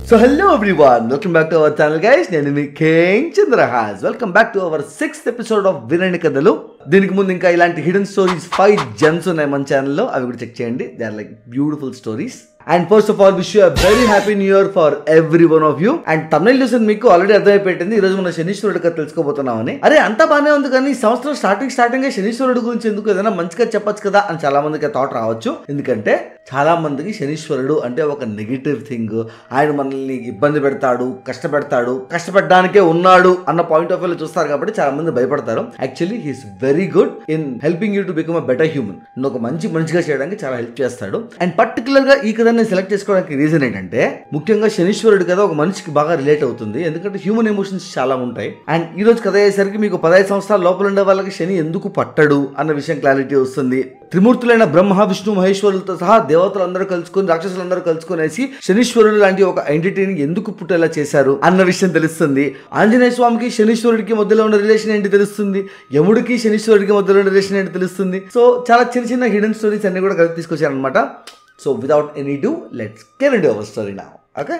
So hello everyone welcome back to our channel guys నేను మీ కేంగ్ Chandrahas welcome back to our sixth episode of వినండి కథలు దీనికి ముందు ఇంకా ఇలాంటి హిడెన్ స్టోరీస్ ఫైవ్ జెమ్స్ ఉన్నాయి మన ఛానల్లో అవి కూడా చెక్ చేయండి they are like beautiful stories and first of all wish you very happy new year for every one of you and తమిళ చూసిన మీకు ఆల్రెడీ అర్థమైపోయింది ఈ రోజు మన శనీశ్వరుడు కథ తెలుసుకోబోతున్నామని అరే అంతా బాగానే ఉంది కానీ ఈ సంవత్సరం స్టార్టింగ్ స్టార్టింగ్ శనీశ్వరుడు గురించి ఎందుకు ఏదైనా మంచిగా చెప్పొచ్చు కదా అని చాలా మందికి థాట్ రావచ్చు ఎందుకంటే చాలా మందికి శనీశ్వరుడు అంటే ఒక నెగిటివ్ థింగ్ ఆయన మనల్ని ఇబ్బంది పెడతాడు కష్టపెడతాడు కష్టపెట్టడానికే ఉన్నాడు అన్న పాయింట్ ఆఫ్ వ్యూ చూస్తారు కాబట్టి చాలా మంది భయపడతారు actually he's very good in helping you to become a better human నువ్వు ఒక మంచి మనిషిగా చేయడానికి చాలా హెల్ప్ చేస్తాడు అండ్ పర్టికులర్ గా ఈ కథ నేను సెలెక్ట్ చేసుకోవడానికి రీజన్ ఏంటంటే ముఖ్యంగా శనీశ్వరుడు కథ ఒక మనిషికి బాగా రిలేట్ అవుతుంది ఎందుకంటే హ్యూమన్ ఎమోషన్స్ చాలా ఉంటాయి అండ్ ఈ రోజు కథ అయ్యేసరికి మీకు పదహైదు సంవత్సరాల లోపల ఉండే వాళ్ళకి శని ఎందుకు పట్టడు అన్న విషయం క్లారిటీ వస్తుంది త్రిమూర్తులైన బ్రహ్మ విష్ణు మహేశ్వరులతో సహా దేవతలందరూ కలుసుకొని రాక్షసులందరూ కలుసుకునేసి శనీశ్వరుడు లాంటి ఒక ఎంటిటీని ఎందుకు పుట్టేలా చేశారు అన్న విషయం తెలుస్తుంది ఆంజనేయ స్వామికి శనీశ్వరుడికి మధ్యలో ఉన్న రిలేషన్ ఏంటి తెలుస్తుంది యముడికి శనీశ్వరుడికి మధ్యలో ఉన్న రిలేషన్ ఏంటి తెలుస్తుంది సో చాలా చిన్న చిన్న హిడెన్ స్టోరీస్ అన్ని కూడా కలిపి తీసుకొచ్చారనమాట so without any ado let's can into our story నా ఓకే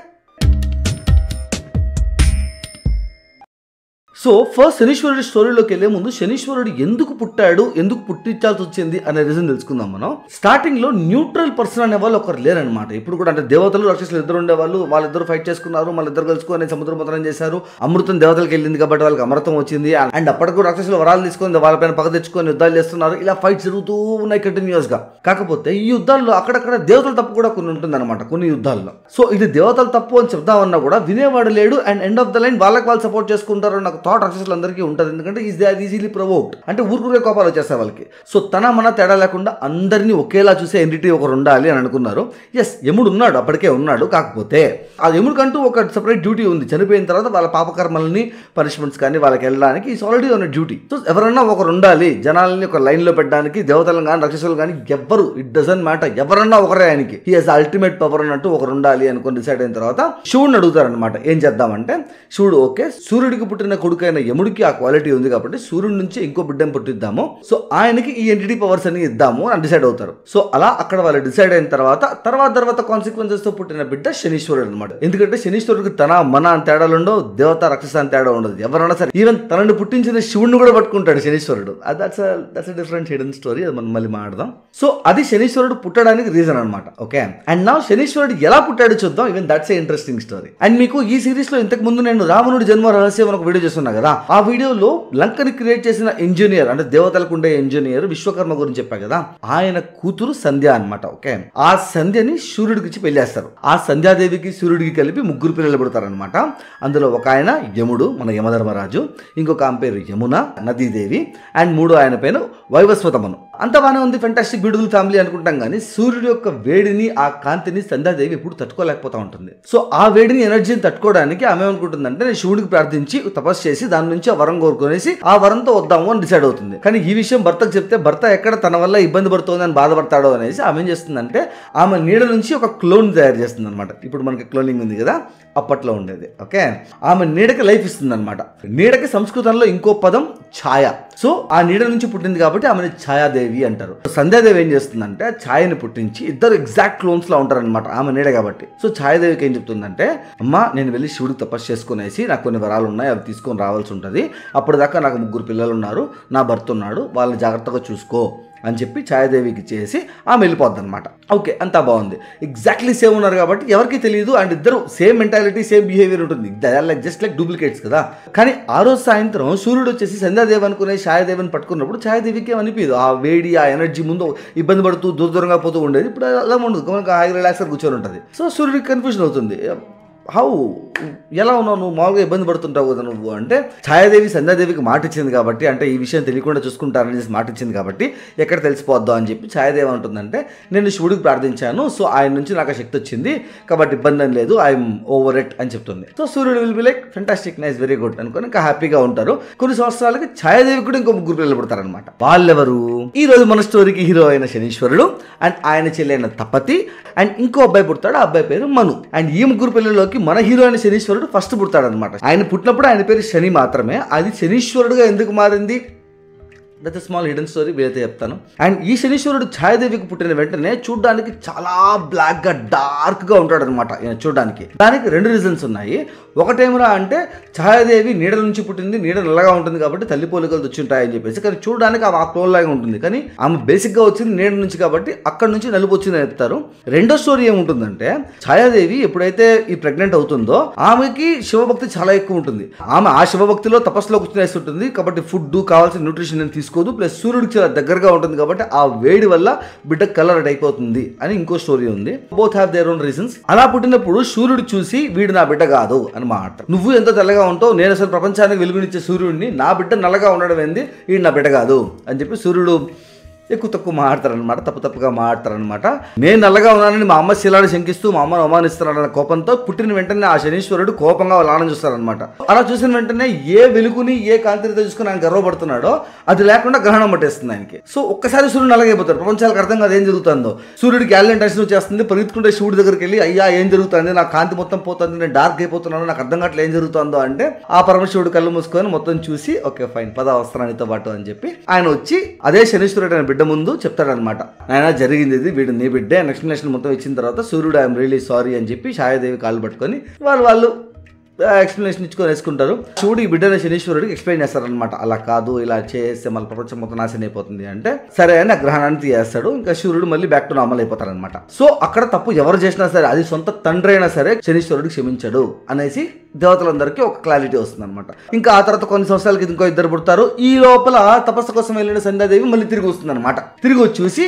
సో ఫస్ట్ శనీశ్వరుడి స్టోరీలోకి వెళ్లే ముందు శనీశ్వరుడు ఎందుకు పుట్టాడు ఎందుకు పుట్టించాల్సి వచ్చింది అనే రీజన్ తెలుసుకుందాం మనం స్టార్టింగ్ లో న్యూట్రల్ పర్సన్ అనే వాళ్ళు ఒకరు లేరనమాట ఇప్పుడు కూడా అంటే దేవతలు రాక్షసులు ఇద్దరు ఉండేవాళ్ళు వాళ్ళిద్దరు ఫైట్ చేసుకున్నారు వాళ్ళిద్దరు కలుసుకొని సముద్ర మంత్రం చేశారు అమృతం దేవతలకు వెళ్ళింది కాబట్టి వాళ్ళకి అమృతం వచ్చింది అండ్ అప్పటికు రాక్షసులు వరాలు తీసుకొని వాళ్ళపైన పగ తెచ్చుకొని యుద్ధాలు చేస్తున్నారు ఇలా ఫైట్స్ జరుగుతూ ఉన్నాయి కంటిన్యూస్ గా కాకపోతే ఈ యుద్ధాల్లో అక్కడక్కడ దేవతల తప్పు కూడా కొన్ని ఉంటుంది కొన్ని యుద్ధాల్లో సో ఇది దేవతల తప్పు అని చెప్దామన్నా కూడా వినేవాడు లేడు and end of the line వాళ్ళకి వాళ్ళు సపోర్ట్ చేసుకుంటారు నాకు థాట్ రాక్షసులందరికీ ఉంటుంది ఎందుకంటే is they are easily provoked అంటే ఊరుకునే కోపాలు వచ్చేస్తాయి వాళ్ళకి సో తన మన తేడా లేకుండా అందరినీ ఒకేలా చూసే ఎంటిటీ ఒకరు ఉండాలి అని అనుకున్నారు ఎస్ యముడు ఉన్నాడు అప్పటికే ఉన్నాడు కాకపోతే ఆ యముడికంటూ ఒక సపరేట్ డ్యూటీ ఉంది చనిపోయిన తర్వాత వాళ్ళ పాపకర్మల్ని పనిష్మెంట్స్ కానీ వాళ్ళకి వెళ్ళడానికి ఈస్ ఆల్రెడీ ఉన్న డ్యూటీ సో ఎవరన్నా ఒకరు ఉండాలి జనాలని ఒక లైన్లో పెట్టడానికి దేవతలను కానీ రాక్షసులు కానీ ఎవ్వరు ఇట్ డజన్ మ్యాటర్ ఎవరన్నా ఒకరే ఆయనకి ఈ హాస్ అల్టిమేట్ పవర్ అన్నట్టు ఒకరు ఉండాలి అనుకుని డిసైడ్ అయిన తర్వాత శివుడిని అడుగుతారనమాట ఏం చేద్దామంటే శివుడు ఓకే సూర్యుడికి పుట్టిన కొడుకైన యముడికి ఆ క్వాలిటీ ఉంది కాబట్టి సూర్యుడి నుంచి ఇంకో బిడ్డను పుట్టిద్దాము సో ఆయనకి ఈ ఎంటిటీ పవర్స్ అని ఇద్దాము అని డిసైడ్ అవుతారు సో అలా అక్కడ వాళ్ళు డిసైడ్ అయిన తర్వాత తర్వాత తర్వాత కాన్సిక్వెన్సెస్ తో పుట్టిన బిడ్డ శనీశ్వరుడు అనమాట ఎందుకంటే శనీశ్వరుడికి తన మన అని తేడాలు ఉండవు దేవత రాక్షస అని తేడా ఉండదు ఎవరైనా సరే ఈవెన్ తనని పుట్టించిన శివుడిని కూడా పట్టుకుంటాడు శనీశ్వరుడు that's that's different hidden story అది మనం మళ్ళీ మాట్లాడదాం సో అది శనీశ్వరుడు పుట్టడానికి రీజన్ అనమాట ఓకే అండ్ నా శనీశ్వరుడు ఎలా పుట్టాడు చూద్దాం even that's a interesting story and మీకు ఈ సిరీస్ లో ఇంతకు ముందు నేను రావణుడి జన్మ రహస్యం అని ఒక వీడియో చేస్తున్నా కదా ఆ వీడియోలో లంకని క్రియేట్ చేసిన ఇంజనీర్ అంటే దేవతలకు ఉండే ఇంజనీర్ విశ్వకర్మ గురించి చెప్పా కదా ఆయన కూతురు సంధ్య అన్నమాట ఓకే ఆ సంధ్యని సూర్యుడికి ఇచ్చి పెళ్ళేస్తారు ఆ సంధ్యాదేవికి సూర్యుడికి కలిపి ముగ్గురు పిల్లలు పుడతారనమాట అందులో ఒక ఆయన యముడు మన యమధర్మరాజు ఇంకొక ఆమె పేరు యమున నదీదేవి అండ్ మూడో ఆయన పేరు వైవస్వతమను అంత బాగానే ఉంది ఫెంటాస్టిక్ బ్యూటిఫుల్ ఫ్యామిలీ అనుకుంటాం కానీ సూర్యుడి యొక్క వేడిని ఆ కాంతిని సంధ్యాదేవి ఎప్పుడు తట్టుకోలేకపోతా ఉంటుంది సో ఆ వేడిని ఎనర్జీని తట్టుకోవడానికి ఆమె ఏమనుకుంటుందంటే నేను శివుడికి ప్రార్థించి తపస్సు చేసి దాని నుంచి ఆ వరం కోరుకునేసి ఆ వరంతో వద్దాము అని డిసైడ్ అవుతుంది కానీ ఈ విషయం భర్తకు చెప్తే భర్త ఎక్కడ తన వల్ల ఇబ్బంది పడుతుంది అని బాధపడతాడో అనేసి ఆమె ఏం చేస్తుందంటే ఆమె నీడ నుంచి ఒక క్లోన్ తయారు చేస్తుంది అనమాట ఇప్పుడు మనకి క్లోనింగ్ ఉంది కదా అప్పట్లో ఉండేది ఓకే ఆమె నీడకి లైఫ్ ఇస్తుంది అనమాట నీడకి సంస్కృతంలో ఇంకో పదం ఛాయ సో ఆ నీడ నుంచి పుట్టింది కాబట్టి ఆమెను ఛాయాదేవి అంటారు సంధ్యాదేవి ఏం చేస్తుందంటే ఆ ఛాయని పుట్టించి ఇద్దరు ఎగ్జాక్ట్ క్లోన్స్ లా ఉంటారనమాట ఆమె నీడ కాబట్టి సో ఛాయాదేవికి ఏం చెప్తుందంటే అమ్మా నేను వెళ్ళి శివుడికి తపస్సు చేసుకునేసి నాకు కొన్ని వరాలు ఉన్నాయి అవి తీసుకొని రావాల్సి ఉంటుంది అప్పటిదాకా నాకు ముగ్గురు పిల్లలు ఉన్నారు నా భర్త ఉన్నాడు వాళ్ళని జాగ్రత్తగా చూసుకో అని చెప్పి ఛాయాదేవికి చేసి ఆమె వెళ్ళిపోద్ది అనమాట ఓకే అంతా బాగుంది ఎగ్జాక్ట్లీ సేమ్ ఉన్నారు కాబట్టి ఎవరికి తెలియదు అండ్ ఇద్దరు సేమ్ మెంటాలిటీ సేమ్ బిహేవియర్ ఉంటుంది లైక్ జస్ట్ లైక్ డూప్లికేట్స్ కదా కానీ ఆ రోజు సాయంత్రం సూర్యుడు వచ్చేసి సంధ్యాదేవి అనుకునే ఛాయాదేవిని పట్టుకున్నప్పుడు ఛాయాదేవికి ఏమనిపించదు ఆ వేడి ఆ ఎనర్జీ ముందు ఇబ్బంది పడుతూ దూర దూరంగా పోతూ ఉండేది ఇప్పుడు అలా ఉండదు కనుక హై రిలాక్సర్ కూర్చొని ఉంటుంది సో సూర్యుడికి కన్ఫ్యూజన్ అవుతుంది హౌ ఎలా ఉన్నావు నువ్వు మామూలుగా ఇబ్బంది పడుతుంటావు కదా నువ్వు అంటే ఛాయాదేవి సంధ్యాదేవికి మాట ఇచ్చింది కాబట్టి అంటే ఈ విషయం తెలియకుండా చూసుకుంటారని మాట ఇచ్చింది కాబట్టి ఎక్కడ తెలిసిపోద్దాం అని చెప్పి ఛాయాదేవి అంటుందంటే నేను శివుడికి ప్రార్థించాను సో ఆయన నుంచి నాకు ఆ శక్తి వచ్చింది కాబట్టి ఇబ్బంది అని లేదు ఐఎమ్ ఓవర్ ఇట్ అని చెప్తుంది సో సూర్యుడు will be like fantastic nice very good అనుకుని ఇంకా హ్యాపీగా ఉంటారు కొన్ని సంవత్సరాలకి ఛాయాదేవి కూడా ఇంకో ముగ్గురు పిల్లలు పుడతారనమాట వాళ్ళెవరు ఈ రోజు మన స్టోరీకి హీరో అయిన శనీశ్వరుడు అండ్ ఆయన చెల్లి అయిన తపతి అండ్ ఇంకో అబ్బాయి పుడతాడు ఆ అబ్బాయి పేరు మను అండ్ ఈ ముగ్గురు పిల్లల్లోకి మన హీరో అయిన శనీశ్వరుడు ఫస్ట్ పుడతాడు అనమాట ఆయన పుట్టినప్పుడు ఆయన పేరు శని మాత్రమే అది శనీశ్వరుడుగా ఎందుకు మారింది దట్ స్మాల్ హిడెన్ స్టోరీ వీలైతే చెప్తాను అండ్ ఈ శనీశ్వరుడు ఛాయాదేవికి పుట్టిన వెంటనే చూడడానికి చాలా బ్లాక్ గా డార్క్ గా ఉంటాడు అనమాట చూడడానికి దానికి రెండు రీజన్స్ ఉన్నాయి ఒకటేమరా అంటే ఛాయాదేవి నీడ నుంచి పుట్టింది నీడ నల్లగా ఉంటుంది కాబట్టి తల్లి పోలికలు వచ్చి ఉంటాయని చెప్పేసి కానీ చూడడానికి ఆమె ఆ క్లోన్ లాగా ఉంటుంది కానీ ఆమె బేసిక్ గా వచ్చింది నీడ నుంచి కాబట్టి అక్కడ నుంచి నలుపు వచ్చిందని చెప్తారు రెండో స్టోరీ ఏముంటుందంటే ఛాయాదేవి ఎప్పుడైతే ఈ ప్రెగ్నెంట్ అవుతుందో ఆమెకి శివభక్తి చాలా ఎక్కువ ఉంటుంది ఆమె ఆ శివభక్తిలో తపస్సులో కూర్చునేస్తుంటుంది కాబట్టి ఫుడ్ కావాల్సిన న్యూట్రిషన్ ఏం తీసుకోదు ప్లస్ సూర్యుడికి చాలా దగ్గరగా ఉంటుంది కాబట్టి ఆ వేడి వల్ల బిడ్డ కలర్ అయిపోతుంది అని ఇంకో స్టోరీ ఉంది both have their own reasons అలా పుట్టినప్పుడు సూర్యుడు చూసి వీడు నా బిడ్డ కాదు అని మాట నువ్వు ఎంత తెల్లగా ఉంటావు నేను అసలు ప్రపంచానికి వెలుగునిచ్చే సూర్యుడిని నా బిడ్డ నల్లగా ఉండడం ఏంది వీడు నా బిడ్డ కాదు అని చెప్పి సూర్యుడు ఎక్కువ తక్కువ మాడతారనమాట తప్పు తప్పుగా మాడతారనమాట నేను నల్లగా ఉన్నానని మా అమ్మ శిలాన్ని శంకిస్తూ మా అమ్మను అవమానిస్తున్నాడన్న కోపంతో పుట్టిన వెంటనే ఆ శనీశ్వరుడు కోపంగా వాళ్ళ నాన్న చూస్తారనమాట అలా చూసిన వెంటనే ఏ వెలుగుని ఏ కాంతితో చూసుకుని ఆయన గర్వపడుతున్నాడో అది లేకుండా గ్రహణం పట్టేస్తుంది ఆయనకి సో ఒక్కసారి సూర్యుడు నల్లగైపోతాడు ప్రపంచాలకు అర్థం కాదు ఏం జరుగుతుందో సూర్యుడికి గ్యాలెంట్ టెన్షన్ చేస్తుంది పరిగెత్తుకుంటే శివుడి దగ్గరికి వెళ్ళి అయ్యా ఏం జరుగుతుంది నా కాంతి మొత్తం పోతుంది నేను డార్క్ అయిపోతున్నాను నాకు అర్థం కావట్లేదు ఏం జరుగుతుందో అంటే ఆ పరమశివుడు కళ్ళు మూసుకొని మొత్తం చూసి ఓకే ఫైన్ పద వస్త్రానితో పాటు అని చెప్పి ఆయన వచ్చి అదే శనీశ్వరుడు ఆయన బిడ్డ ముందు చెప్తాడనమాట ఆయన జరిగింది ఇది వీడు నీ బిడ్డే అని ఎక్స్ప్లెనేషన్ మొత్తం ఇచ్చిన తర్వాత సూర్యుడు ఐఎమ్ రియలీ సారీ అని చెప్పి ఛాయాదేవి కాళ్ళు పట్టుకొని వాళ్ళు వాళ్ళు ఎక్స్ప్లెనేషన్ ఇచ్చుకొని వేసుకుంటారు శివుడు ఈ బిడ్డని శనీశ్వరుడికి ఎక్స్ప్లెయిన్ చేస్తారనమాట అలా కాదు ఇలా చేస్తే మళ్ళీ ప్రపంచం మొత్తం నాశనం అయిపోతుంది అంటే సరే అని ఆ గ్రహణాన్ని తీయేస్తాడు ఇంకా సూర్యుడు మళ్ళీ బ్యాక్ టు నార్మల్ అయిపోతారనమాట సో అక్కడ తప్పు ఎవరు చేసినా సరే అది సొంత తండ్రి అయినా సరే శనీశ్వరుడికి క్షమించడు అనేసి దేవతలందరికీ ఒక క్లారిటీ వస్తుంది అనమాట ఇంకా ఆ తర్వాత కొన్ని సంవత్సరాలకి ఇంకో ఇద్దరు పుడతారు ఈ లోపల తపస్సు కోసం వెళ్ళిన సంధ్యాదేవి మళ్ళీ తిరిగి వస్తుంది అనమాట తిరిగి వచ్చి చూసి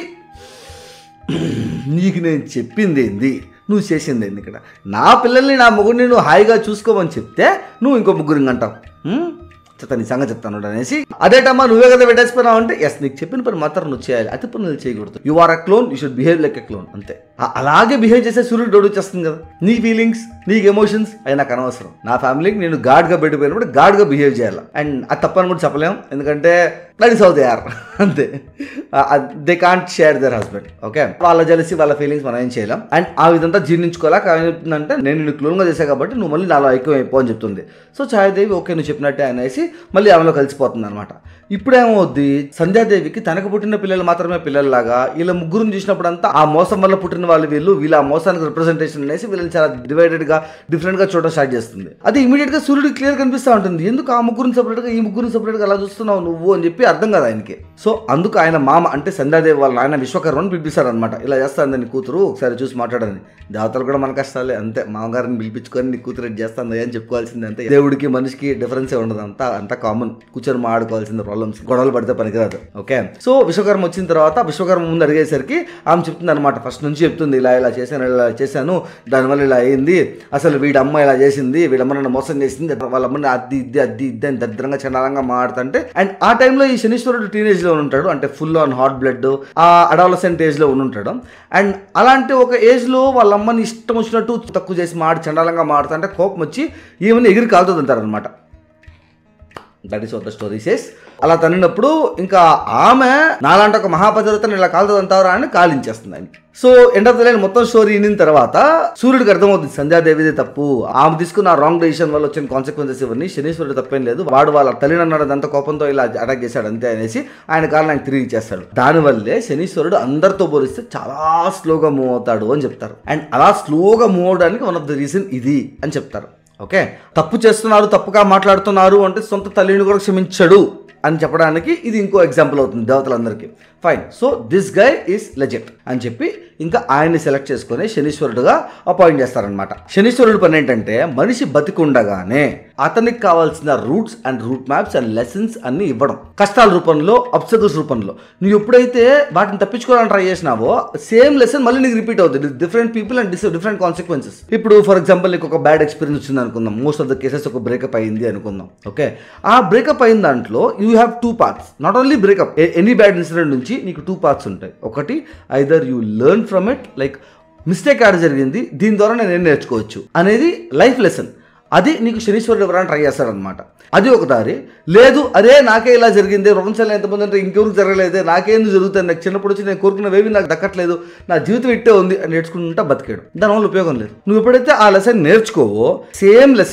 నీకు నేను చెప్పింది ఏంది నువ్వు చేసింది ఏంది ఇక్కడ నా పిల్లల్ని నా మొగుడిని నువ్వు హాయిగా చూసుకోమని చెప్తే నువ్వు ఇంకో ముగ్గురిని అంటావు హ్మ్? చెప్తా నీ సంగతి చెప్తాను అనేసి అదేటమ్మా నువ్వే కదా పెట్టేసిపోయినావు అంటే ఎస్ నీకు చెప్పిన పని మాత్రం నువ్వు చేయాలి అతి పనులు చేయకూడదు you are a clone you should behave like a clone అంతే ఆ- అలాగే బిహేవ్ చేసే సూర్యుడు డోడు వచ్చేస్తుంది కదా నీ ఫీలింగ్స్ నీకు ఎమోషన్స్ అవి నాకు అనవసరం నా ఫ్యామిలీకి నేను గాడ్గా పెట్టిపోయినప్పుడు గాడ్గా బిహేవ్ చేయాలి అండ్ అది తప్పని కూడా చెప్పలేం ఎందుకంటే that is how they are అంతే they can't share their husband okay వాళ్ళ జలసి వాళ్ళ ఫీలింగ్స్ మనం ఏం చేయలేం అండ్ ఆ విధంతా జీర్ణించుకోలేక ఏం చెప్తుందంటే నేను నిన్ను క్లోన్గా చేశా కాబట్టి నువ్వు మళ్ళీ నాలో ఎక్కువ అయిపో అని చెప్తుంది సో ఛాయాదేవి ఓకే నువ్వు చెప్పినట్టే అనేసి మళ్ళీ ఆమెలో కలిసిపోతుంది అనమాట ఇప్పుడేమవుద్ది సంధ్యాదేవికి తనకు పుట్టిన పిల్లలు మాత్రమే పిల్లల్లాగా వీళ్ళ ముగ్గురుని చూసినప్పుడంతా ఆ మోసం వల్ల పుట్టిన వాళ్ళు వీళ్ళు వీళ్ళ ఆ మోసానికి రిప్రజెంటేషన్ అనేసి వీళ్ళని చాలా డివైడెడ్ గా డిఫరెంట్ గా చూడడం స్టార్ట్ చేస్తుంది అది ఇమీడియట్ గా సూర్యుడు క్లియర్ కనిపిస్తూ ఉంటుంది ఎందుకు ఆ ముగ్గురిని సెపరేట్ గా ఈ ముగ్గురిని సెపరేట్ గా అలా చూస్తున్నావు నువ్వు అని చెప్పి అర్థం కదా ఆయనకి సో అందుకు ఆయన మామ అంటే సంధ్యాదేవి వాళ్ళ ఆయన విశ్వకర్మని పిలిపిస్తారు అనమాట ఇలా చేస్తాను నీ కూతురు ఒకసారి చూసి మాట్లాడని దేవతలు కూడా మన కష్టాలే అంతే మామగారిని పిలిపించుకొని నీ కూతురు ఎట్ చేస్తాను అని చెప్పుకోవాల్సింది అంతే దేవుడికి మనిషికి డిఫరెన్స్ ఉండదు అంతా అంతా కామన్ కూర్చొని మాడుకోవాల్సిన ప్రాబ్లమ్స్ గొడవలు పడితే పనికిరాదు ఓకే సో విశ్వకర్మ వచ్చిన తర్వాత విశ్వకర్మ ముందు అడిగేసరికి ఆమె చెప్తుంది అనమాట ఫస్ట్ నుంచి చెప్తుంది ఇలా ఇలా చేశాను ఇలా చేశాను దానివల్ల ఇలా అయింది అసలు వీడి అమ్మ ఇలా చేసింది వీడమ్మ నన్ను మోసం చేసింది వాళ్ళ అమ్మని అద్ది ఇద్ది అద్ది ఇద్ది అని దరిద్రంగా చండాలంగా మాడుతుంటే అండ్ ఆ టైంలో ఈ శనీశ్వరుడు టీనేజ్ లో ఉంటాడు అంటే ఫుల్ ఆన్ హాట్ బ్లడ్ ఆ అడాలసెంట్ ఏజ్ లో ఉంటాడు అండ్ అలాంటి ఒక ఏజ్ లో వాళ్ళ అమ్మని ఇష్టం వచ్చినట్టు తక్కువ చేసి మాడి చండాలంగా మాడుతుంటే కోపం వచ్చి ఈమెను ఎగిరి కాలుతుంది అంటారనమాట that is what the story says అలా తన్నినప్పుడు ఇంకా ఆమె నాలాంటి ఒక మహాపతివ్రతని ఇలా కాలుతుంది అంటారా అని కాలించేస్తుంది ఆయన so end of the line మొత్తం స్టోరీ వినిన తర్వాత సూర్యుడికి అర్థమవుతుంది సంధ్యాదేవిదే తప్పు ఆమె తీసుకున్న రాంగ్ డెసిషన్ వల్ల వచ్చిన కాన్సిక్వెన్సెస్ ఇవన్నీ శనీశ్వరుడు తప్పేం లేదు వాడు వాళ్ళ తల్లిని అన్నాడు అంత కోపంతో ఇలా అటాక్ చేశాడు అంతే అనేసి ఆయన కాలం ఆయన తిరిగి ఇచ్చేస్తాడు దానివల్లే శనీశ్వరుడు అందరితో పోలిస్తే చాలా స్లోగా మూవ్ అవుతాడు అని చెప్తారు అండ్ అలా స్లోగా మూవ్ అవడానికి వన్ ఆఫ్ ద రీజన్ ఇది అని చెప్తారు ఓకే తప్పు చేస్తున్నారు తప్పుగా మాట్లాడుతున్నారు అంటే సొంత తల్లిని కూడా క్షమించడు అని చెప్పడానికి ఇది ఇంకో ఎగ్జాంపుల్ అవుతుంది దేవతలందరికీ fine so this guy is legend అని చెప్పి ఇంకా ఆయన్ని సెలెక్ట్ చేసుకొని శనీశ్వరుడుగా అపాయింట్ చేస్తారనమాట శనీశ్వరుడు పని ఏంటంటే మనిషి బతికుండగానే అతనికి కావాల్సిన roots and route maps and lessons అన్ని ఇవ్వడం కష్టాల రూపంలో అబ్సకల్స్ రూపంలో నువ్వు ఎప్పుడైతే వాటిని తప్పించుకోవాలని ట్రై చేసినావో సేమ్ లెసన్ మళ్ళీ నీకు రిపీట్ అవుతుంది different people and different consequences ఇప్పుడు ఫర్ ఎగ్జాంపుల్ నీకు ఒక బ్యాడ్ ఎక్స్పీరియన్స్ వచ్చింది అనుకుందాం మోస్ట్ ఆఫ్ ద కేసెస్ ఒక బ్రేకప్ అయింది అనుకుందాం ఓకే ఆ బ్రేకప్ అయిన దాంట్లో you have two parts not only breakup any bad incident నుంచి నీకు టూ పార్ట్స్ ఉంటాయి ఒకటి either you learn from it like mistake ఆడ జరిగింది దీని ద్వారా నేను ఏం నేర్చుకోవచ్చు అనేది లైఫ్ లెసన్ అది నీకు శనీశ్వరుడు ఎవరైనా ట్రై చేస్తారనమాట అది ఒక దారి లేదు అదే నాకే ఇలా జరిగింది ప్రపంచంలో ఎంతమంది అంటే ఇంకెవరికి జరగలేదే నాకేందుకు జరుగుతుంది నాకు చిన్నప్పుడు వచ్చి నేను కోరుకున్నవేవి నాకు దక్కట్లేదు నా జీవితం ఇట్టే ఉంది అని నేర్చుకుంటా బతికాడు దానివల్ల ఉపయోగం లేదు నువ్వు ఎప్పుడైతే ఆ లెసన్ నేర్చుకోవో సేమ్ లెసన్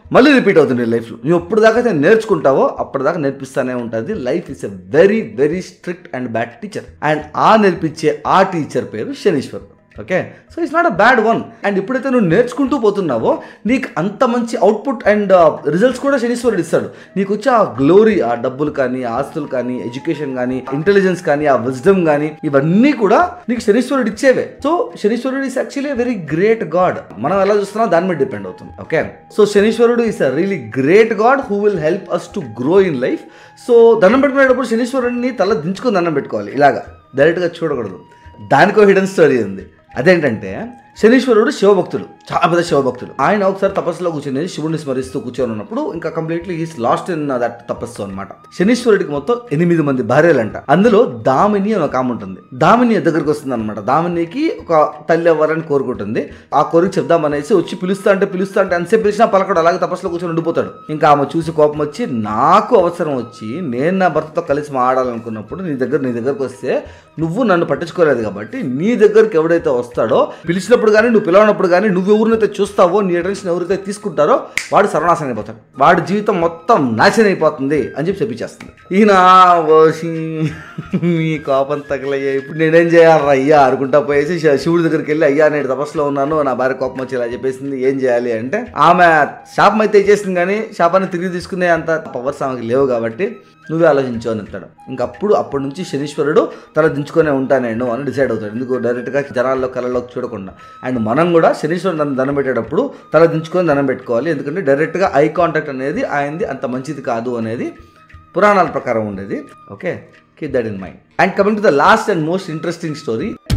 మళ్ళీ రిపీట్ అవుతుంది లైఫ్లో నువ్వు ఎప్పుడు దాకా అయితే నేర్చుకుంటావో అప్పటిదాకా నేర్పిస్తానే ఉంటుంది life is a very very strict and bad teacher and ఆ నేర్పించే ఆ టీచర్ పేరు Shanishwar okay so it's not a bad one and ఎప్పుడైతే నువ్వు నేర్చుకుంటూ పోతున్నావో నీకు అంత మంచి అవుట్పుట్ అండ్ రిజల్ట్స్ కూడా శనీశ్వరుడు ఇస్తాడు నీకు వచ్చే ఆ గ్లోరీ ఆ డబ్బులు కానీ ఆస్తులు కానీ ఎడ్యుకేషన్ కానీ ఇంటెలిజెన్స్ కానీ ఆ విజ్డమ్ కానీ ఇవన్నీ కూడా నీకు శనీశ్వరుడు ఇచ్చేవే సో శనీశ్వరుడు is actually very great god మనం ఎలా చూస్తున్నాం దాని మీద డిపెండ్ అవుతుంది ఓకే సో శనీశ్వరుడు is a really great god who will help us to grow in life so దండం పెట్టుకునేటప్పుడు శనీశ్వరుడిని తల దించుకొని దండం పెట్టుకోవాలి ఇలాగా డైరెక్ట్గా చూడకూడదు దానికో హిడెన్ స్టోరీ ఉంది అదేంటంటే శనీశ్వరుడు శివభక్తుడు చాలా పెద్ద శివభక్తుడు ఆయన ఒకసారి తపస్సులో కూర్చొని శివుడిని స్మరిస్తూ కూర్చొని ఉన్నప్పుడు ఇంకా completely he's lost in that తపస్సు అనమాట శనీశ్వరుడికి మొత్తం ఎనిమిది మంది భార్యలంట అందులో దామిని అని ఒక ఆమె ఉంటుంది దామిని దగ్గరికి వస్తుంది అనమాట దామినికి ఒక తల్లి అవ్వాలని కోరుకుంటుంది ఆ కోరిక చెప్దామనేసి వచ్చి పిలుస్తా అంటే పిలుస్తా అంటే ఎంతసేపు పిలిచినా పలకడు అలాగే తపస్సులో కూర్చొని ఉండిపోతాడు ఇంకా ఆమె చూసి కోపం వచ్చి నాకు అవసరం వచ్చి నేను నా భర్తతో కలిసి మాడాలనుకున్నప్పుడు నీ దగ్గర నీ దగ్గరకు వస్తే నువ్వు నన్ను పట్టించుకోలేదు కాబట్టి నీ దగ్గరికి ఎవడైతే వస్తాడో పిలిచినప్పుడు కానీ నువ్వు పిలవనప్పుడు కానీ నువ్వు ఎవరినైతే చూస్తావో నీ అటెన్షన్ ఎవరైతే తీసుకుంటారో వాడు సర్వనాశనం అయిపోతాడు వాడి జీవితం మొత్తం నాశనం అయిపోతుంది అని చెప్పి చెప్పించేస్తుంది ఈయన ఓసి మీ కోపం తగలయ్యా ఇప్పుడు నేనేం చేయాలి అయ్యా అనుకుంటా పోయేసి శ- శివుడి దగ్గరికి వెళ్ళి అయ్యా నేను తపస్సులో ఉన్నాను నా భార్య కోపం వచ్చి ఇలా చెప్పేసింది ఏం చేయాలి అంటే ఆమె శాపం అయితే చేసింది కానీ శాపాన్ని తిరిగి తీసుకునే అంత పవర్స్ ఆమెకి లేవు కాబట్టి నువ్వే ఆలోచించు అని అంటాడు ఇంకా అప్పుడు అప్పటి నుంచి శనీశ్వరుడు తల దించుకొనే ఉంటా నేను అని డిసైడ్ అవుతాడు ఎందుకు డైరెక్ట్గా జనాల్లో కళ్ళలోకి చూడకుండా అండ్ మనం కూడా శనీశ్వరుడు నన్ను దండం పెట్టేటప్పుడు తల దించుకొని దండం పెట్టుకోవాలి ఎందుకంటే డైరెక్ట్గా ఐ కాంటాక్ట్ అనేది ఆయనది అంత మంచిది కాదు అనేది పురాణాల ప్రకారం ఉండేది okay keep that in mind and coming to the last and most interesting story